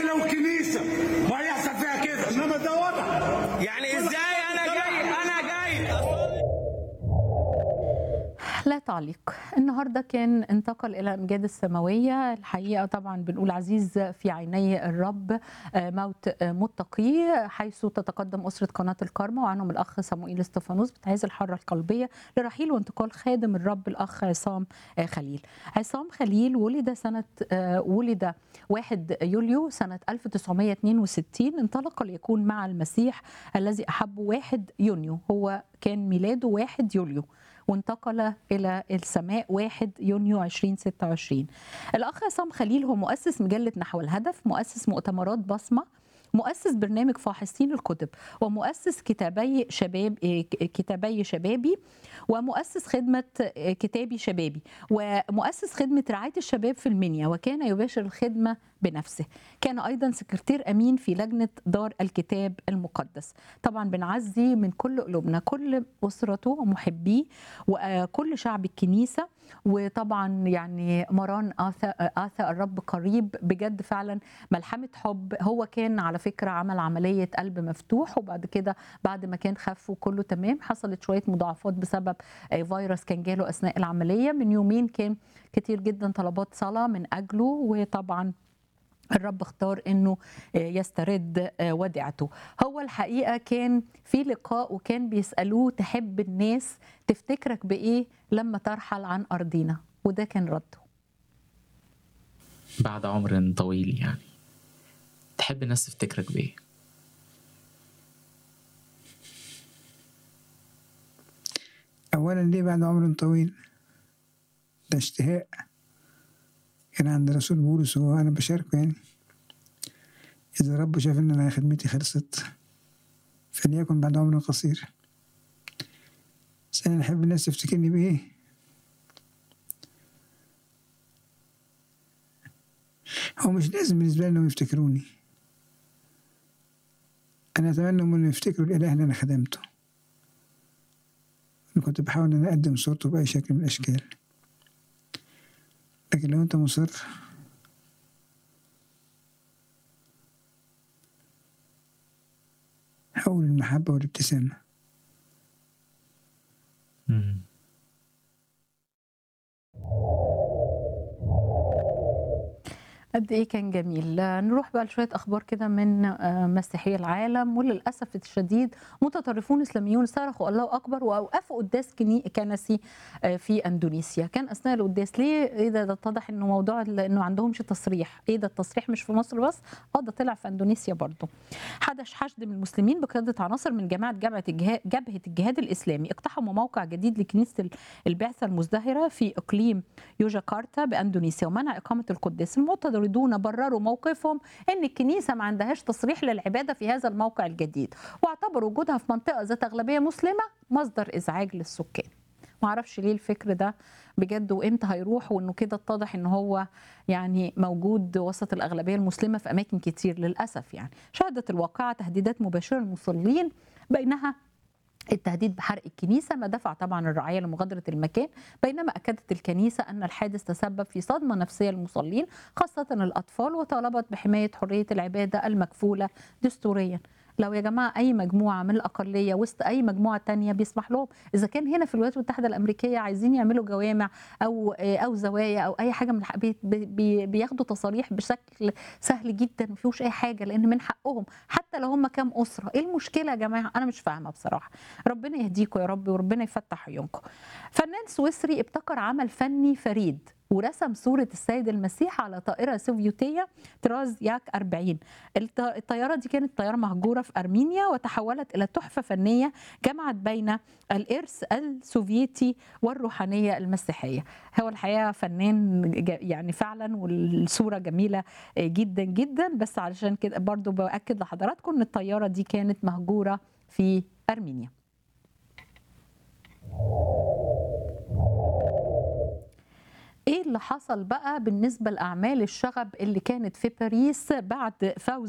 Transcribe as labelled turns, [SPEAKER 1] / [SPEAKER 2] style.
[SPEAKER 1] والله لو كنيسه ما يحصل فيها كده انما ده وضع
[SPEAKER 2] يعني ازاي انا جاي انا جاي
[SPEAKER 3] لا تعليق النهارده كان انتقل الى امجاد السماويه الحقيقه طبعا بنقول عزيز في عيني الرب آه، موت آه، متقي حيث تتقدم اسره قناه الكرمه وعنهم الاخ صموئيل استفانوس بتعيز الحره القلبيه لرحيل وانتقال خادم الرب الاخ عصام آه، خليل عصام خليل ولد سنه آه، ولد 1 يوليو سنه 1962 انطلق ليكون مع المسيح الذي احبه 1 يونيو هو كان ميلاده 1 يوليو وانتقل إلى السماء 1 يونيو 2026 الأخ عصام خليل هو مؤسس مجلة نحو الهدف مؤسس مؤتمرات بصمة مؤسس برنامج فاحصين الكتب ومؤسس كتابي شباب كتابي شبابي ومؤسس خدمة كتابي شبابي ومؤسس خدمة رعاية الشباب في المنيا وكان يباشر الخدمة بنفسه كان أيضا سكرتير أمين في لجنة دار الكتاب المقدس طبعا بنعزي من كل قلوبنا كل أسرته ومحبيه وكل شعب الكنيسة وطبعا يعني مران آثى آثى الرب قريب بجد فعلا ملحمة حب هو كان على فكرة عمل عملية قلب مفتوح وبعد كده بعد ما كان خف وكله تمام حصلت شوية مضاعفات بسبب آه، فيروس كان جاله أثناء العملية من يومين كان كتير جدا طلبات صلاة من أجله وطبعا الرب اختار انه يسترد وديعته هو الحقيقه كان في لقاء وكان بيسالوه تحب الناس تفتكرك بايه لما ترحل عن ارضنا وده كان رده
[SPEAKER 4] بعد عمر طويل يعني تحب الناس تفتكرك بإيه؟
[SPEAKER 5] أولا ليه بعد عمر طويل ده اشتهاء كان عند رسول بولس وأنا بشاركه يعني إذا رب شاف إن أنا خدمتي خلصت فليكن بعد عمر قصير بس أنا أحب الناس تفتكرني بإيه هو مش لازم بالنسبة لي إنهم يفتكروني أنا أتمنى إنهم يفتكروا الإله اللي أنا خدمته أنا كنت بحاول إن أنا أقدم صورته بأي شكل من الأشكال لكن لو أنت مصر حول المحبة والابتسامة
[SPEAKER 4] مم.
[SPEAKER 3] قد ايه كان جميل نروح بقى لشويه اخبار كده من آه، مسيحي العالم وللاسف الشديد متطرفون اسلاميون صرخوا الله اكبر واوقفوا قداس كني- كنسي آه، في اندونيسيا كان اثناء القداس ليه ايه ده ده اتضح انه موضوع ال- انه عندهمش تصريح ايه ده التصريح مش في مصر بس اه ده طلع في اندونيسيا برضه حدث حشد من المسلمين بقياده عناصر من جماعه جبهه الجهاد جبهه الجهاد الاسلامي اقتحموا موقع جديد لكنيسه ال- البعثه المزدهره في اقليم يوجاكارتا باندونيسيا ومنع اقامه القداس المعترضون برروا موقفهم ان الكنيسه ما عندهاش تصريح للعباده في هذا الموقع الجديد واعتبروا وجودها في منطقه ذات اغلبيه مسلمه مصدر ازعاج للسكان ما اعرفش ليه الفكر ده بجد وامتى هيروح وانه كده اتضح ان هو يعني موجود وسط الاغلبيه المسلمه في اماكن كتير للاسف يعني شهدت الواقعه تهديدات مباشره للمصلين بينها التهديد بحرق الكنيسة ما دفع طبعا الرعاية لمغادرة المكان بينما أكدت الكنيسة أن الحادث تسبب في صدمة نفسية للمصلين خاصة الأطفال وطالبت بحماية حرية العبادة المكفولة دستوريا لو يا جماعة أي مجموعة من الأقلية وسط أي مجموعة تانية بيسمح لهم إذا كان هنا في الولايات المتحدة الأمريكية عايزين يعملوا جوامع أو أو زوايا أو أي حاجة من الح- بي بي بياخدوا تصاريح بشكل سهل جدا ما فيهوش أي حاجة لأن من حقهم حتى لو هم كام أسرة إيه المشكلة يا جماعة أنا مش فاهمة بصراحة ربنا يهديكم يا رب وربنا يفتح عيونكم فنان سويسري ابتكر عمل فني فريد ورسم صورة السيد المسيح على طائرة سوفيتية طراز ياك 40 الط- الطيارة دي كانت طيارة مهجورة في أرمينيا وتحولت إلى تحفة فنية جمعت بين الإرث السوفيتي والروحانية المسيحية هو الحقيقة فنان ج- يعني فعلا والصورة جميلة جدا جدا بس علشان كده برضو بأكد لحضراتكم أن الطيارة دي كانت مهجورة في أرمينيا ايه اللي حصل بقى بالنسبه لاعمال الشغب اللي كانت في باريس بعد فوز